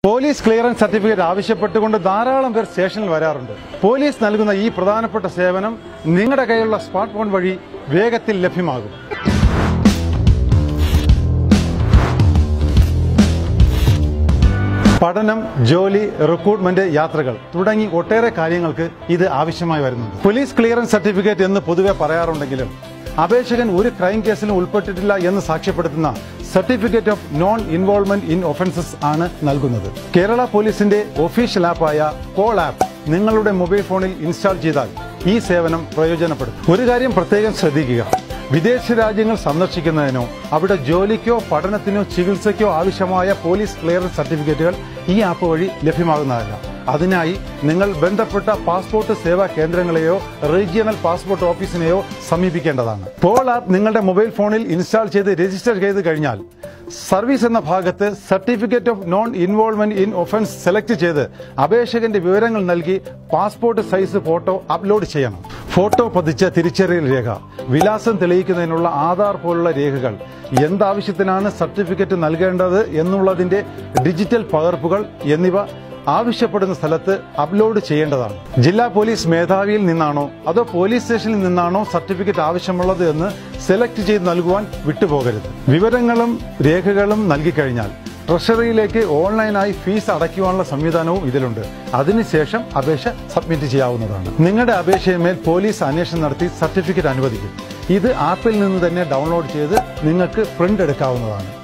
police clearance certificate ആവശ്യപ്പെട്ടുകൊണ്ട് ധാരാളം പേർ സ്റ്റേഷനിൽ വരാറുണ്ട് പോലീസ് നൽകുന്ന ഈ പ്രധാനപ്പെട്ട സേവനം നിങ്ങളുടെ കയ്യിലുള്ള സ്മാർട്ട് ഫോൺ വഴി വേഗത്തിൽ ലഭ്യമാകും പഠനം ജോലി റിക്രൂട്ട്മെന്റ് യാത്രകൾ തുടങ്ങി ഒട്ടേറെ കാര്യങ്ങൾക്ക് ഇത് ആവശ്യമായി വരുന്നുണ്ട് പോലീസ് ക്ലിയറൻസ് സർട്ടിഫിക്കറ്റ് എന്ന് പൊതുവെ പറയാറുണ്ടെങ്കിലും അപേക്ഷകൻ ഒരു ക്രൈം കേസിലും ഉൾപ്പെട്ടിട്ടില്ല എന്ന് സാക്ഷ്യപ്പെടുത്തുന്ന certificate of non involvement in offences ആണ് നൽകുന്നത് കേരള പോലീസിന്റെ ഒഫീഷ്യൽ ആപ്പായ കോൾ ആപ്പ് നിങ്ങളുടെ മൊബൈൽ ഫോണിൽ ഇൻസ്റ്റാൾ ചെയ്താൽ ഈ സേവനം പ്രയോജനപ്പെടും ഒരു കാര്യം പ്രത്യേകം ശ്രദ്ധിക്കുക വിദേശ രാജ്യങ്ങൾ സന്ദർശിക്കുന്നതിനോ അവിടെ ജോലിക്കോ പഠനത്തിനോ ചികിത്സയ്ക്കോ ആവശ്യമായ പോലീസ് ക്ലിയറൻസ് സർട്ടിഫിക്കറ്റുകൾ ഈ ആപ്പ് വഴി ലഭ്യമാകുന്നതല്ല അതിനായി നിങ്ങൾ ബന്ധപ്പെട്ട പാസ്പോർട്ട് സേവാ കേന്ദ്രങ്ങളെയോ റീജിയണൽ പാസ്പോർട്ട് ഓഫീസിനെയോ സമീപിക്കേണ്ടതാണ് പോൾ ആപ്പ് നിങ്ങളുടെ മൊബൈൽ ഫോണിൽ ഇൻസ്റ്റാൾ ചെയ്ത് രജിസ്റ്റർ ചെയ്ത് കഴിഞ്ഞാൽ സർവീസ് എന്ന ഭാഗത്ത് certificate of non involvement in offence select ചെയ്ത് അപേക്ഷകന്റെ വിവരങ്ങൾ നൽകി പാസ്പോർട്ട് സൈസ് ഫോട്ടോ അപ്ലോഡ് ചെയ്യണം ഫോട്ടോ പതിച്ച തിരിച്ചറിയൽ രേഖ വിലാസം തെളിയിക്കുന്നതിനുള്ള ആധാർ പോലുള്ള രേഖകൾ എന്താവശ്യത്തിനാണ് സർട്ടിഫിക്കറ്റ് നൽകേണ്ടത് എന്നുള്ളതിന്റെ ഡിജിറ്റൽ പകർപ്പുകൾ എന്നിവ ആവശ്യപ്പെടുന്ന സ്ഥലത്ത് അപ്ലോഡ് ചെയ്യേണ്ടതാണ് ജില്ലാ പോലീസ് മേധാവിയിൽ നിന്നാണോ അതോ പോലീസ് സ്റ്റേഷനിൽ നിന്നാണോ സർട്ടിഫിക്കറ്റ് ആവശ്യമുള്ളത് എന്ന് സെലക്ട് ചെയ്ത് നൽകുവാൻ വിട്ടുപോകരുത് വിവരങ്ങളും രേഖകളും നൽകിക്കഴിഞ്ഞാൽ ട്രഷറിയിലേക്ക് ഓൺലൈനായി ഫീസ് അടയ്ക്കുവാനുള്ള സംവിധാനവും ഇതിലുണ്ട് അതിനുശേഷം അപേക്ഷ സബ്മിറ്റ് ചെയ്യാവുന്നതാണ് നിങ്ങളുടെ അപേക്ഷയമേൽ പോലീസ് അന്വേഷണം നടത്തി സർട്ടിഫിക്കറ്റ് അനുവദിക്കും ഇത് ആപ്പിൽ നിന്ന് തന്നെ ഡൗൺലോഡ് ചെയ്ത് നിങ്ങൾക്ക് പ്രിന്റ് എടുക്കാവുന്നതാണ്